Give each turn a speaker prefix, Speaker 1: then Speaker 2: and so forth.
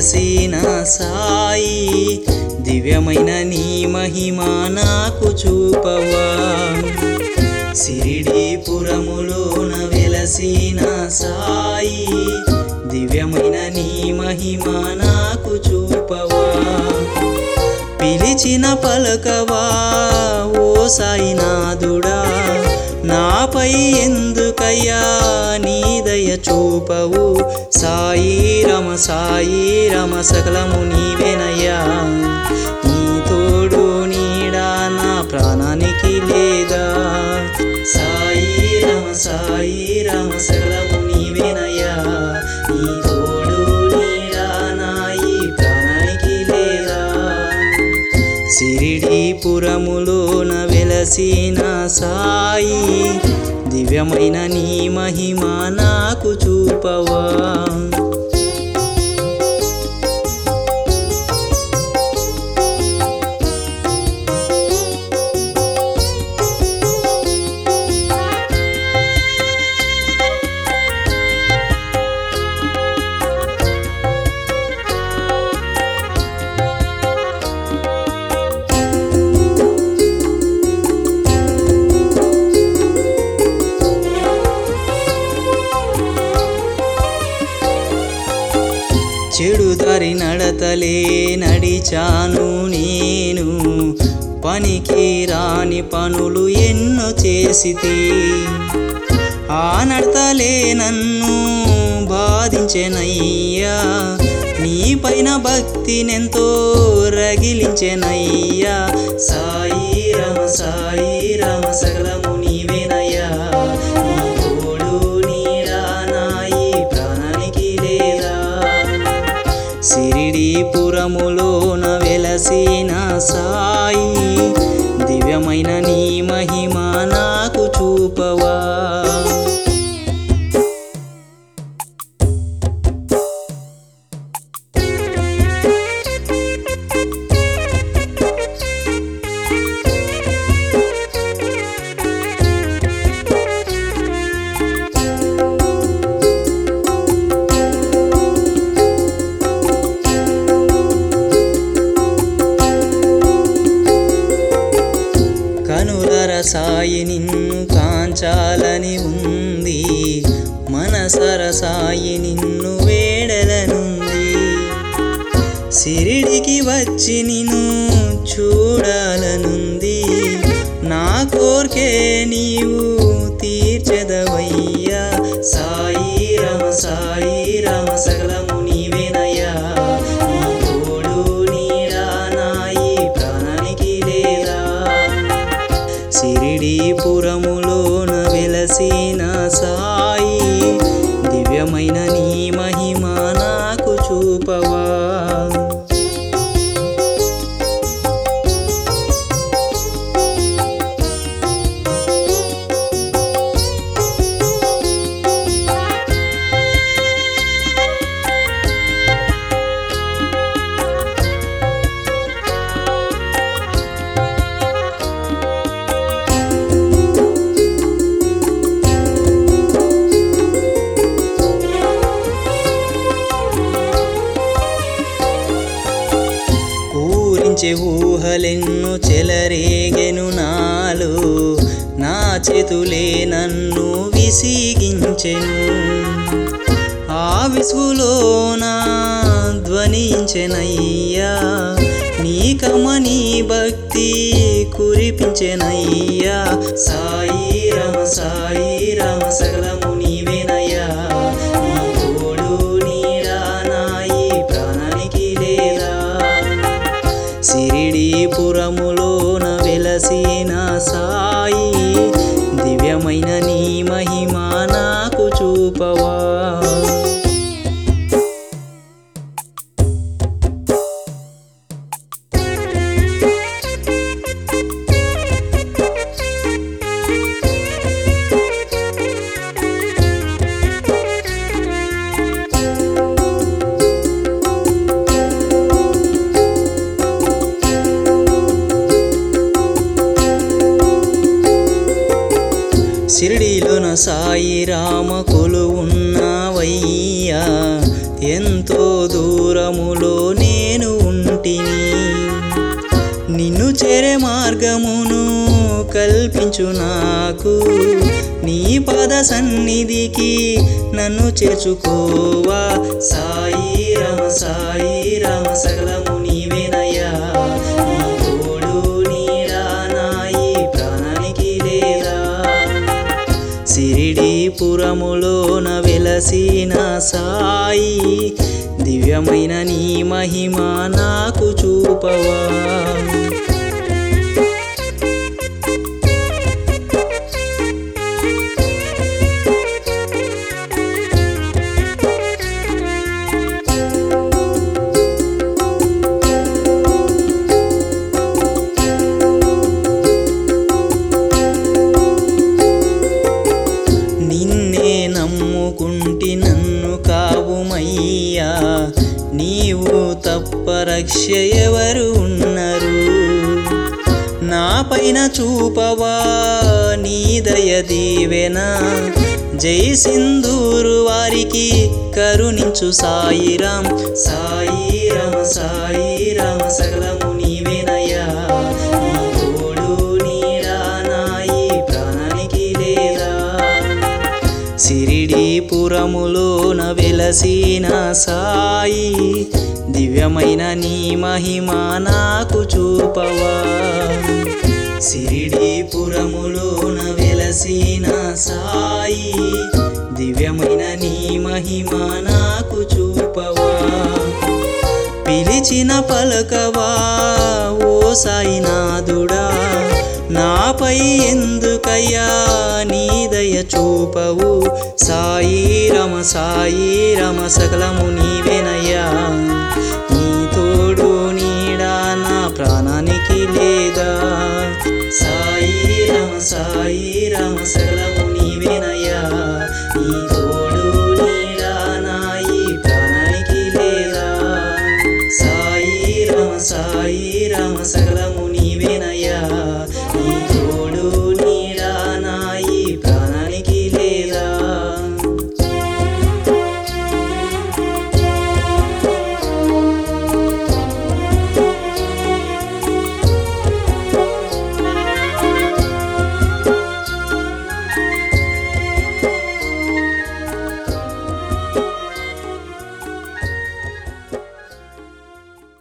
Speaker 1: వెలసిన సాయి దివ్యమైన నీ మహిమ నాకు చూపవా సిరిడీపురములోన వెలసిన సాయి దివ్యమైన నీ మహిమ నాకు చూపవా పిలిచిన పలకవా ఓ సాయినాథుడా నాపై ఎందుకయ్యా నీ దయ చూపవు సాయి రమ సాయి రమ సకలము నీవేనయ్యా నీ తోడు నీడా నా ప్రాణానికి లేదా సాయి రమ సాయి రమ సకలము నీవేనయ్యా నీ తోడు నీడా నా ఈ ప్రాణానికి లేదా సిరిడీపురములోన వెలసిన సాయి దివ్యమైన నీ మహిమ నాకు చూపవా చెడు దారి నడతలే నడిచాను నేను పనికి రాని పనులు ఎన్నో చేసితే ఆ నడతలే నన్ను బాధించెనయ్యా నీ పైన భక్తినెంతో రగిలించెనయ్యా సాయి రమ సాయి రమ సకలము నీవేనయ్యా నీ తోడు నీడా నా ఈ ప్రాణానికి లేదా సిరిడీపురములోన వెలసిన సాయి దివ్యమైన నీ మహిమ నాకు చూపవా కనులర సాయి నిన్ను కాంచాలని ఉంది మనసర సాయి నిన్ను వేడలనుంది సిరిడికి వచ్చి నిన్ను చూడాలనుంది నా కోర్కే నీవు తీర్చెదవయ్యా సాయి రమ సాయి రమ సకలము నీవేనయ్యా నీ తోడు నీడా నా ఈ ప్రాణానికి లేదా సిరిడీపురములోన వెలసిన సాయి దివ్యమైన నీ మహిమ నాకు చూపవా ఊరించే ఊహలెన్ను చెలరేగెను నాలో నా చేతులే నన్ను విసిగించెను ఆ విసుగులోన ధ్వనించెనయ్యా నీ కమని భక్తి కురిపించెనయ్యా సాయి రమ సాయి రమ సకలము నీవేనయ్యా నీ తోడు నీడా నా ఈ ప్రాణానికి లేదా సిరిడీపురములోన వెలసిన సాయి దివ్యమైన నీ మహిమ నాకు చూపవా షిరిడీలోన సాయి రామ కొలు ఉన్నవయ్యా ఎంతో దూరములో చేరే మార్గమును కల్పించు నాకు నీ పద సన్నిధికి నన్ను చేర్చుకోవా సాయి రమ సాయి రమ సకలము నీవేనయ్యా నీ తోడు నీడా నాయి ప్రాణానికి లేదా సిరిడి పురములోన వెలసిన సాయి దివ్యమైన నీ మహిమ నాకు చూపవా నిన్నే నమ్ముకుంటి నన్ను కావుమయ్యా నీవు తప్ప రక్ష ఎవరు ఉన్నారు నా పైన చూపవా నీ దయ దీవెన జై సింధూరు వారికి కరుణించు సాయిరాం సాయిరామ సాయిరామ సకలము నీవేనయ్యా నీ తోడు నీడా నాయి ప్రాణానికి లేదా సిరిడి పురములోన వెలసిన సాయి దివ్యమైన నీ మహిమ నాకు చూపవా సిరిడి పురములోన వెలసిన సాయి దివ్యమైన నీ మహిమ నాకు చూపవా పిలిచిన పలకవా ఓ సాయినాథుడా నాపై ఎందుకయ్యా నీ దయ చూపవు సాయి రమ సాయి రమ సకలము నీవేనయ్యా నీ తోడు నీడా నా ప్రాణానికి లేదా సాయి రమ సాయి రమ సకలము నీవేనయ్యా నీ తోడు నీడా నాయి ప్రాణానికి లేదా సాయి రమ సాయి రమ సకలము నీవేనయ్యా నీ తోడు